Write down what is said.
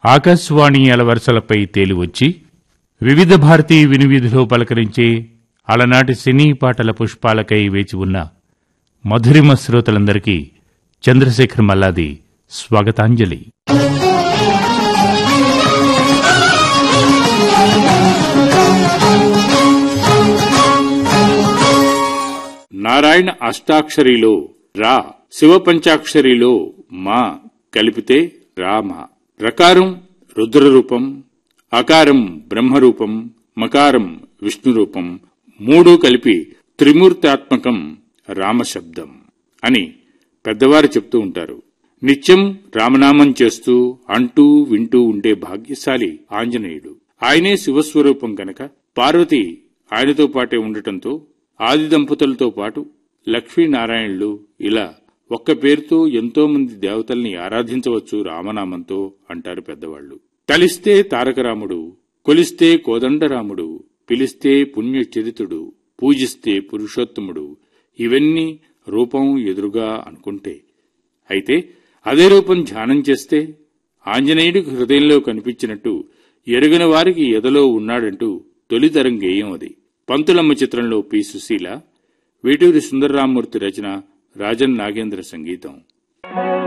ఆకాశవాణి అలవరసలపై తేలివచ్చి వివిధ భారతీ వినివిధిలో పలకరించే అలనాటి సినీ పాటల పుష్పాలకై వేచి ఉన్న మధురిమ శ్రోతలందరికీ చంద్రశేఖర్ మల్లాది స్వాగతాంజలి నారాయణ అష్టాక్షరిలో రా శివ పంచాక్షరిలో మా కలిపితే రామ రకారం రుద్రరూపం అకారం బ్రహ్మరూపం మకారం విష్ణురూపం మూడు కలిపి త్రిమూర్తాత్మకం రామశబ్దం అని పెద్దవారు చెప్తూ ఉంటారు నిత్యం రామనామం చేస్తూ అంటూ వింటూ ఉండే భాగ్యశాలి ఆంజనేయుడు ఆయనే శివస్వరూపం గనక పార్వతి ఆయనతో పాటే ఉండటంతో ఆది దంపతులతో పాటు లక్ష్మీనారాయణులు ఇలా ఒక్క పేరుతో ఎంతో మంది దేవతల్ని ఆరాధించవచ్చు రామనామంతో అంటారు పెద్దవాళ్లు కలిస్తే తారకరాముడు కొలిస్తే కోదండరాముడు పిలిస్తే పుణ్యచరితుడు పూజిస్తే పురుషోత్తముడు ఇవన్నీ రూపం ఎదురుగా అనుకుంటే అయితే అదే రూపం ధ్యానం చేస్తే ఆంజనేయుడికి హృదయంలో కనిపించినట్టు ఎరుగని వారికి ఎదలో ఉన్నాడంటూ తొలితరం గేయం అది పంతులమ్మ చిత్రంలో పి సుశీల వేటూరి సుందరరామూర్తి రచన రాజన్ నాగేంద్ర సంగీతం